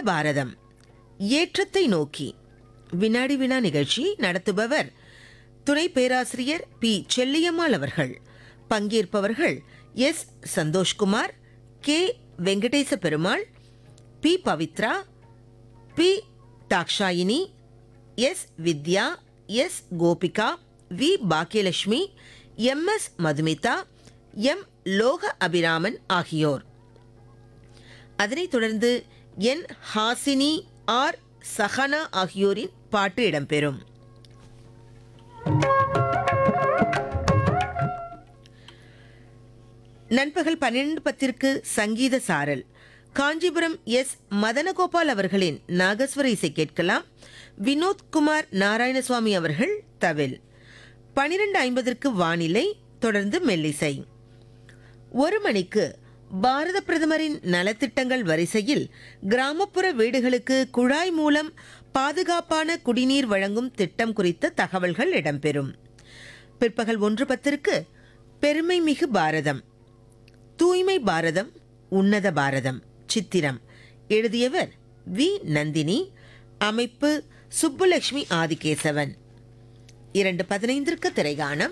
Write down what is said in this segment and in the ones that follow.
பாரதம் ஏற்றத்தை நோக்கி வினாடி வினா நிகழ்ச்சி நடத்துபவர் துணை பேராசிரியர் பி செல்லியம்மாள் அவர்கள் பங்கேற்பவர்கள் S Santhoshkumar K Venkatesa Perumal P Pavithra P Dakshayini S Vidya S Gopika V Bhagyalakshmi M S Madhumitha M Loka Abhiraman ஆகியோர் அதனைத் தொடர்ந்து என் ஹாசினி ஆர் சஹனா ஆகியோரின் பாட்டு இடம்பெறும் நண்பகல் பன்னிரண்டு பத்திற்கு சங்கீத சாரல் காஞ்சிபுரம் எஸ் மதனகோபால் அவர்களின் நாகஸ்வர இசை கேட்கலாம் வினோத்குமார் நாராயணசுவாமி அவர்கள் தவில் பனிரெண்டு ஐம்பதற்கு வானிலை தொடர்ந்து மெல்லிசை ஒரு மணிக்கு பாரத பிரதமரின் நலத்திட்டங்கள் வரிசையில் கிராமப்புற வீடுகளுக்கு குழாய் மூலம் பாதுகாப்பான குடிநீர் வழங்கும் திட்டம் குறித்த தகவல்கள் இடம்பெறும் பிற்பகல் ஒன்று பத்திற்கு பெருமை மிகு பாரதம் தூய்மை பாரதம் உன்னத பாரதம் சித்திரம் எழுதியவர் வி நந்தினி அமைப்பு சுப்புலட்சுமி ஆதிகேசவன் இரண்டு பதினைந்திற்கு திரைகாணம்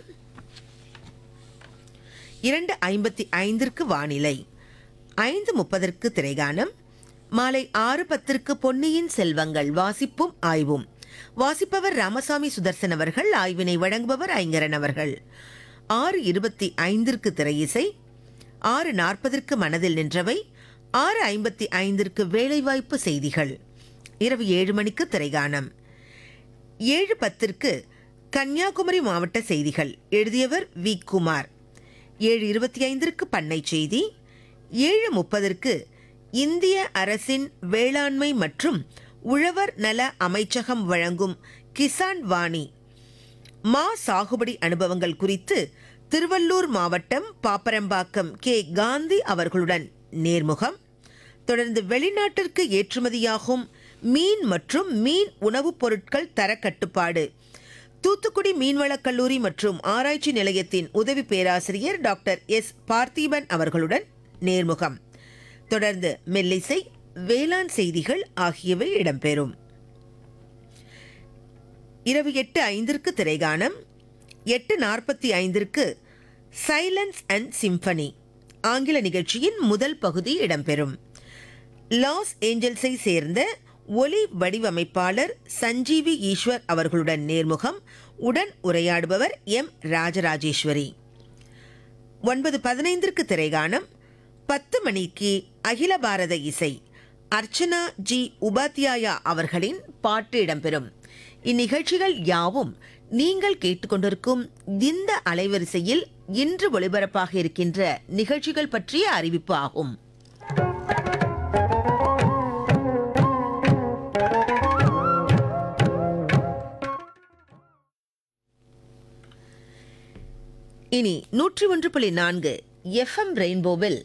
இரண்டு ஐம்பத்தி ஐந்திற்கு வானிலை ஐந்து முப்பதற்கு திரைகானம் மாலை ஆறு பத்திற்கு பொன்னியின் செல்வங்கள் வாசிப்பும் ஆய்வும் வாசிப்பவர் ராமசாமி சுதர்சன் அவர்கள் ஆய்வினை வழங்குபவர் ஐங்கரன் அவர்கள் ஆறு இருபத்தி ஐந்திற்கு திரையிசை ஆறு நாற்பதற்கு மனதில் நின்றவை ஆறு ஐம்பத்தி ஐந்திற்கு வேலைவாய்ப்பு செய்திகள் இரவு ஏழு மணிக்கு திரைகானம் ஏழு பத்திற்கு கன்னியாகுமரி மாவட்ட செய்திகள் எழுதியவர் வி குமார் ஏழு இருபத்தி ஐந்திற்கு பண்ணை செய்தி ஏழு முப்பதற்கு இந்திய அரசின் வேளாண்மை மற்றும் உழவர் நல அமைச்சகம் வழங்கும் கிசான் வாணி மா சாகுபடி அனுபவங்கள் குறித்து திருவள்ளூர் மாவட்டம் பாப்பரம்பாக்கம் கே காந்தி அவர்களுடன் நேர்முகம் தொடர்ந்து வெளிநாட்டிற்கு ஏற்றுமதியாகும் மீன் மற்றும் மீன் உணவுப் பொருட்கள் தர கட்டுப்பாடு தூத்துக்குடி மீன்வளக் கல்லூரி மற்றும் ஆராய்ச்சி நிலையத்தின் உதவி பேராசிரியர் டாக்டர் எஸ் பார்த்திபன் அவர்களுடன் நேர்முகம் தொடர்ந்து மெல்லிசை வேளாண் செய்திகள் ஆகியவை இடம்பெறும் இரவு எட்டு ஐந்திற்கு திரைகானம் எட்டு நாற்பத்தி ஐந்திற்கு சைலன்ஸ் அண்ட் சிம்பனி ஆங்கில நிகழ்ச்சியின் முதல் பகுதி இடம்பெறும் லாஸ் ஏஞ்சல்ஸை சேர்ந்த ஒலி வடிவமைப்பாளர் சஞ்சீவி ஈஸ்வர் அவர்களுடன் நேர்முகம் உடன் உரையாடுபவர் எம் ராஜராஜேஸ்வரி ஒன்பது பதினைந்திற்கு திரைகானம் பத்து மணிக்கு அகில பாரத இசை அர்ச்சனா ஜி உபாத்யாயா அவர்களின் பாட்டு இடம்பெறும் இந்நிகழ்ச்சிகள் யாவும் நீங்கள் கேட்டுக்கொண்டிருக்கும் இந்த அலைவரிசையில் இன்று ஒளிபரப்பாக இருக்கின்ற நிகழ்ச்சிகள் பற்றிய அறிவிப்பு ஆகும் இனி நூற்றி ஒன்று புள்ளி நான்கு எஃப்எம் ரெயின்போவில்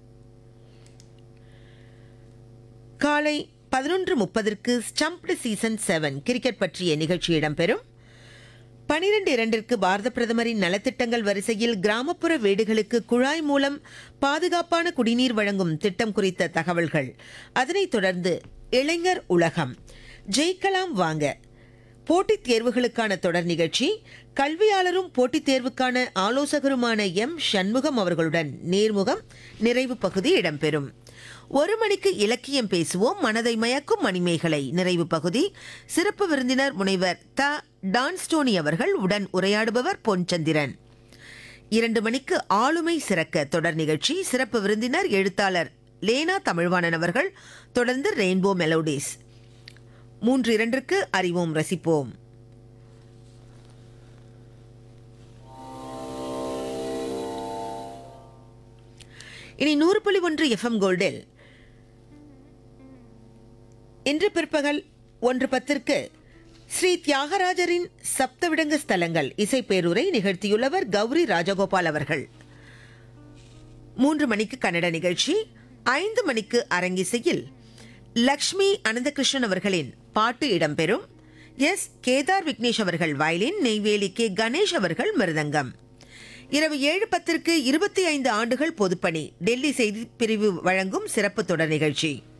காலை பதினொன்று முப்பதற்கு ஸ்டம்ப்டு சீசன் செவன் கிரிக்கெட் பற்றிய நிகழ்ச்சி இடம்பெறும் பனிரெண்டு இரண்டிற்கு பாரத பிரதமரின் நலத்திட்டங்கள் வரிசையில் கிராமப்புற வீடுகளுக்கு குழாய் மூலம் பாதுகாப்பான குடிநீர் வழங்கும் திட்டம் குறித்த தகவல்கள் அதனைத் தொடர்ந்து இளைஞர் உலகம் ஜெயிக்கலாம் வாங்க போட்டித் தேர்வுகளுக்கான தொடர் நிகழ்ச்சி கல்வியாளரும் போட்டித் தேர்வுக்கான ஆலோசகருமான எம் சண்முகம் அவர்களுடன் நேர்முகம் நிறைவு பகுதி இடம்பெறும் ஒரு மணிக்கு இலக்கியம் பேசுவோம் மனதை மயக்கும் மணிமேகலை நிறைவு பகுதி சிறப்பு விருந்தினர் முனைவர் த டான்ஸ்டோனி அவர்கள் உடன் உரையாடுபவர் பொன்சந்திரன் இரண்டு மணிக்கு ஆளுமை சிறக்க தொடர் நிகழ்ச்சி சிறப்பு விருந்தினர் எழுத்தாளர் லேனா தமிழ்வாணன் அவர்கள் தொடர்ந்து ரெயின்போ மெலோடிஸ் மூன்று இரண்டிற்கு அறிவோம் ரசிப்போம் இனி நூறு புள்ளி ஒன்று எஃப்எம் கோல்டில் இன்று பிற்பகல் ஒன்று பத்திற்கு ஸ்ரீ தியாகராஜரின் சப்தவிடங்க ஸ்தலங்கள் இசைப்பேரூரை நிகழ்த்தியுள்ளவர் கௌரி ராஜகோபால் அவர்கள் மூன்று மணிக்கு கன்னட நிகழ்ச்சி ஐந்து மணிக்கு அரங்கிசையில் லக்ஷ்மி அனந்தகிருஷ்ணன் அவர்களின் பாட்டு இடம்பெறும் எஸ் கேதார் விக்னேஷ் அவர்கள் வயலின் நெய்வேலி கே கணேஷ் அவர்கள் மிருதங்கம் இரவு ஏழு பத்திற்கு இருபத்தி ஐந்து ஆண்டுகள் பொதுப்பணி டெல்லி செய்தி பிரிவு வழங்கும் சிறப்பு தொடர் நிகழ்ச்சி